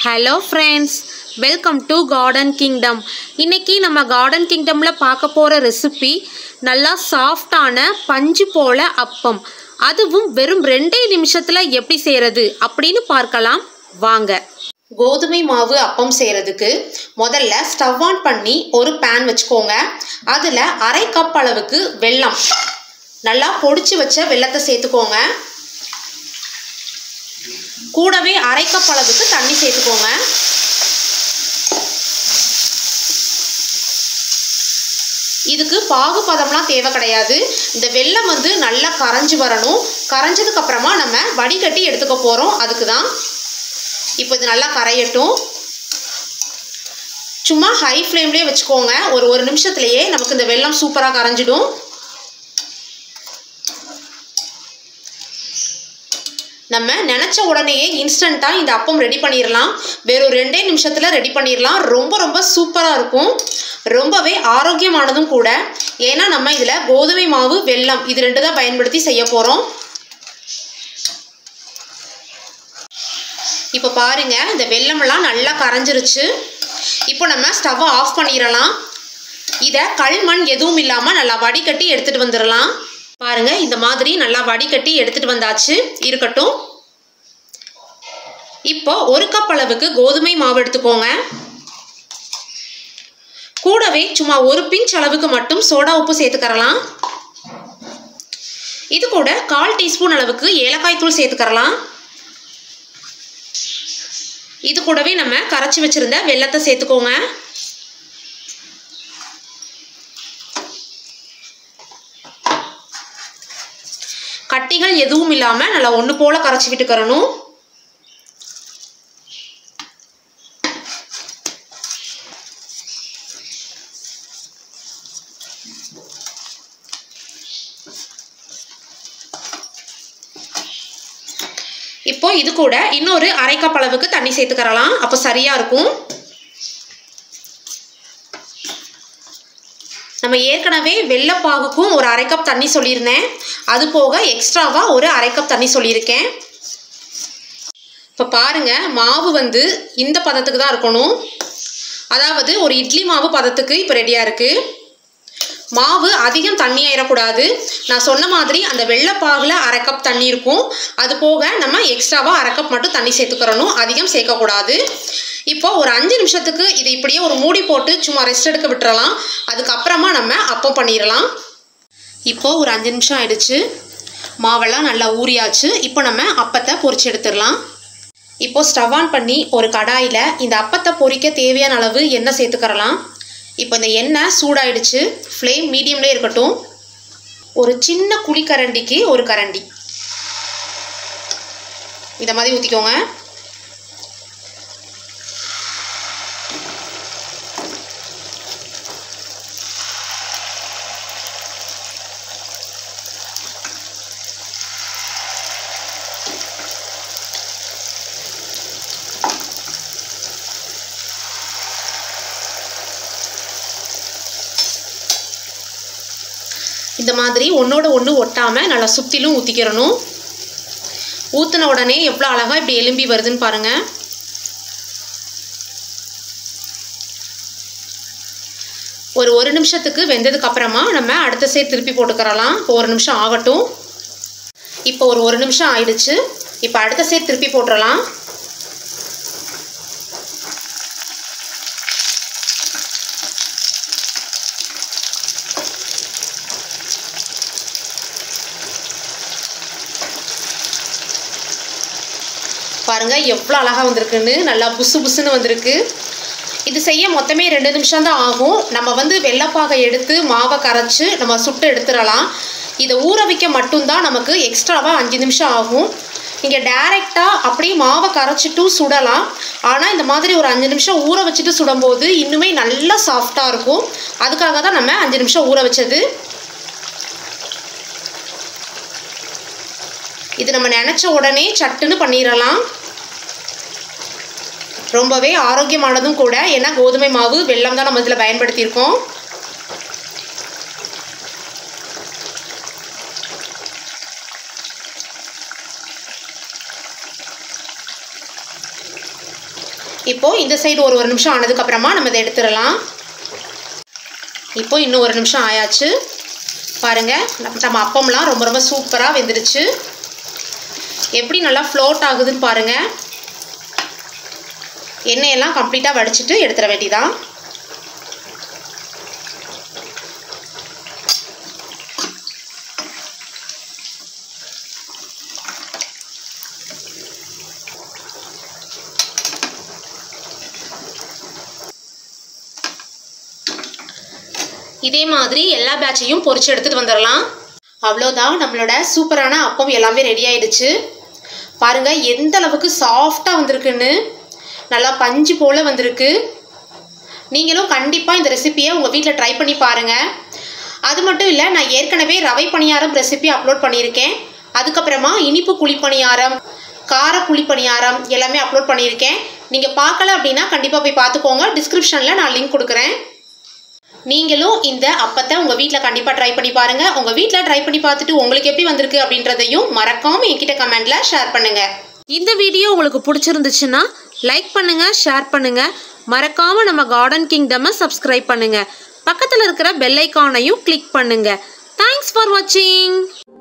hello friends welcome to garden kingdom இன்னைக்கு நம்ம garden கிங்டமில் பார்க்க போகிற ரெசிபி நல்லா சாஃப்டான பஞ்சு போல அப்பம் அதுவும் வெறும் ரெண்டே நிமிஷத்தில் எப்படி செய்கிறது அப்படின்னு பார்க்கலாம் வாங்க கோதுமை மாவு அப்பம் செய்கிறதுக்கு முதல்ல ஸ்டவ் ஆன் பண்ணி ஒரு பேன் வச்சுக்கோங்க அதில் அரை கப் அளவுக்கு வெல்லம் நல்லா பொடிச்சு வச்ச வெல்லத்தை சேர்த்துக்கோங்க கூடவே அரை கப் அளவுக்கு தண்ணி சேர்த்துக்கோங்க இதுக்கு பாகுபதம்லாம் தேவை கிடையாது இந்த வெல்லம் வந்து நல்லா கரைஞ்சி வரணும் கரைஞ்சதுக்கு அப்புறமா நம்ம வடிகட்டி எடுத்துக்க போகிறோம் அதுக்கு தான் இப்போ இது நல்லா கரையட்டும் சும்மா ஹை ஃப்ளேம்லேயே வச்சுக்கோங்க ஒரு ஒரு நிமிஷத்துலேயே நமக்கு இந்த வெல்லம் சூப்பராக கரைஞ்சிடும் நம்ம நினச்ச உடனேயே இன்ஸ்டண்ட்டாக இந்த அப்பம் ரெடி பண்ணிடலாம் வெறும் ரெண்டே நிமிஷத்தில் ரெடி பண்ணிடலாம் ரொம்ப ரொம்ப சூப்பராக இருக்கும் ரொம்பவே ஆரோக்கியமானதும் கூட ஏன்னா நம்ம இதில் கோதுமை மாவு வெல்லம் இது ரெண்டு தான் பயன்படுத்தி செய்ய போகிறோம் இப்போ பாருங்க இந்த வெல்லமெல்லாம் நல்லா கரைஞ்சிருச்சு இப்போ நம்ம ஸ்டவ்வை ஆஃப் பண்ணிடலாம் இதை கல் மண் எதுவும் இல்லாமல் நல்லா வடிகட்டி எடுத்துகிட்டு வந்துடலாம் பாருங்க இந்த மாதிரி நல்லா வடிகட்டி எடுத்துகிட்டு வந்தாச்சு இருக்கட்டும் இப்போ ஒரு கப் அளவுக்கு கோதுமை மாவு எடுத்துக்கோங்க கூடவே சும்மா ஒரு பிஞ்ச் அளவுக்கு மட்டும் சோடா உப்பு சேர்த்துக்கறலாம் இது கூட கால் டீஸ்பூன் அளவுக்கு ஏலக்காய் தூள் சேர்த்துக்கறலாம் இது கூடவே நம்ம கரைச்சி வச்சிருந்த வெள்ளத்தை சேர்த்துக்கோங்க கட்டிகள் எதுவும் இல்லாமல் நல்லா ஒன்று போல் கரைச்சி விட்டுக்கிறணும் இப்போ இது கூட இன்னொரு அரை கப் அளவுக்கு தண்ணி சேர்த்துக்கிறலாம் அப்போ சரியாக இருக்கும் நம்ம ஏற்கனவே வெள்ளைப்பாகுக்கும் ஒரு அரை கப் தண்ணி சொல்லியிருந்தேன் அது போக எக்ஸ்ட்ராவாக ஒரு அரை கப் தண்ணி சொல்லியிருக்கேன் இப்போ பாருங்கள் மாவு வந்து இந்த பதத்துக்கு தான் இருக்கணும் அதாவது ஒரு இட்லி மாவு பதத்துக்கு இப்போ ரெடியாக இருக்குது மாவு அதிகம் தண்ணி ஆயிடக்கூடாது நான் சொன்ன மாதிரி அந்த வெள்ளைப்பாகில் அரை கப் தண்ணி இருக்கும் அது போக நம்ம எக்ஸ்ட்ராவாக அரை கப் மட்டும் தண்ணி சேர்த்துக்கிறணும் அதிகம் சேர்க்கக்கூடாது இப்போ ஒரு அஞ்சு நிமிஷத்துக்கு இது இப்படியே ஒரு மூடி போட்டு சும்மா ரெஸ்ட் எடுக்க விட்டுறலாம் அதுக்கப்புறமா நம்ம அப்பம் பண்ணிடலாம் இப்போது ஒரு அஞ்சு நிமிஷம் ஆயிடுச்சு மாவெல்லாம் நல்லா ஊறியாச்சு இப்போ நம்ம அப்பத்தை பொரிச்சு எடுத்துடலாம் இப்போது ஸ்டவ் ஆன் பண்ணி ஒரு கடாயில் இந்த அப்பத்தை பொரிக்க தேவையான அளவு எண்ணெய் சேர்த்துக்கிறலாம் இப்போ இந்த எண்ணெய் சூடாயிடுச்சு ஃப்ளேம் மீடியம்லேயே இருக்கட்டும் ஒரு சின்ன குழிக்கரண்டிக்கு ஒரு கரண்டி இந்த மாதிரி ஊற்றிக்கோங்க இந்த மாதிரி ஒன்றோட ஒன்று ஒட்டாமல் நல்லா சுற்றிலும் ஊற்றிக்கிறணும் ஊற்றின உடனே எவ்வளோ அழகாக இப்படி எலும்பி வருதுன்னு பாருங்கள் ஒரு ஒரு நிமிஷத்துக்கு வெந்ததுக்கு அப்புறமா நம்ம அடுத்த சைடு திருப்பி போட்டுக்கிறலாம் இப்போ ஒரு நிமிஷம் ஆகட்டும் இப்போ ஒரு ஒரு நிமிஷம் ஆயிடுச்சு இப்போ அடுத்த சைடு திருப்பி போட்டுடலாம் பாருங்கள் எவ்வளோ அழகாக வந்திருக்குன்னு நல்லா புசு புசுன்னு வந்திருக்கு இது செய்ய மொத்தமே ரெண்டு நிமிஷம் தான் ஆகும் நம்ம வந்து வெள்ளைப்பாகை எடுத்து மாவை கரைச்சி நம்ம சுட்டு எடுத்துடலாம் இதை ஊற வைக்க மட்டும்தான் நமக்கு எக்ஸ்ட்ராவாக அஞ்சு நிமிஷம் ஆகும் நீங்கள் டேரெக்டாக அப்படியே மாவை கரைச்சிட்டும் சுடலாம் ஆனால் இந்த மாதிரி ஒரு அஞ்சு நிமிஷம் ஊற வச்சுட்டு சுடும்போது இன்னுமே நல்லா சாஃப்டாக இருக்கும் அதுக்காக தான் நம்ம அஞ்சு நிமிஷம் ஊற வச்சது இது நம்ம நினச்ச உடனே சட்டுன்னு பண்ணிடலாம் ரொம்பவே ஆரோக்கியமானதும் கூட ஏன்னா கோதுமை மாவு வெல்லம் தான் நம்ம இதில் பயன்படுத்தியிருக்கோம் இப்போது இந்த சைடு ஒரு ஒரு நிமிஷம் ஆனதுக்கப்புறமா நம்ம இதை எடுத்துடலாம் இப்போ இன்னும் ஒரு நிமிஷம் ஆயாச்சு பாருங்கள் நம்ம அப்பம்லாம் ரொம்ப ரொம்ப சூப்பராக வெந்துருச்சு எப்படி நல்லா ஃப்ளோட் ஆகுதுன்னு பாருங்கள் எண்ணெயெல்லாம் கம்ப்ளீட்டாக வடிச்சிட்டு எடுத்துட வேண்டியதான் இதே மாதிரி எல்லா பேட்சையும் பொரிச்சு எடுத்துகிட்டு வந்துடலாம் அவ்வளோதான் நம்மளோட சூப்பரான அப்பம் எல்லாமே ரெடி ஆயிடுச்சு பாருங்கள் எந்த அளவுக்கு சாஃப்டாக வந்திருக்குன்னு நல்லா பஞ்சு போல் வந்திருக்கு நீங்களும் கண்டிப்பாக இந்த ரெசிப்பியை உங்கள் வீட்டில் ட்ரை பண்ணி பாருங்கள் அது மட்டும் இல்லை நான் ஏற்கனவே ரவை பணியாரம் ரெசிபி அப்லோட் பண்ணியிருக்கேன் அதுக்கப்புறமா இனிப்பு குழிப்பணியாரம் கார குழிப்பணியாரம் எல்லாமே அப்லோட் பண்ணியிருக்கேன் நீங்கள் பார்க்கல அப்படின்னா கண்டிப்பாக போய் பார்த்துக்கோங்க டிஸ்கிரிப்ஷனில் நான் லிங்க் கொடுக்குறேன் நீங்களும் இந்த அப்பத்தை உங்கள் வீட்டில் கண்டிப்பாக ட்ரை பண்ணி பாருங்கள் உங்கள் வீட்டில் ட்ரை பண்ணி பார்த்துட்டு உங்களுக்கு எப்படி வந்திருக்கு அப்படின்றதையும் மறக்காமல் என்கிட்ட கமெண்ட்டில் ஷேர் பண்ணுங்கள் இந்த வீடியோ உங்களுக்கு பிடிச்சிருந்துச்சுன்னா லைக் பண்ணுங்க ஷேர் பண்ணுங்க மறக்காம நம்ம கார்டன் கிங்டமை சப்ஸ்கிரைப் பண்ணுங்க பக்கத்தில் இருக்கிற பெல் ஐக்கானையும் கிளிக் பண்ணுங்க தேங்க்ஸ் ஃபார் வாட்சிங்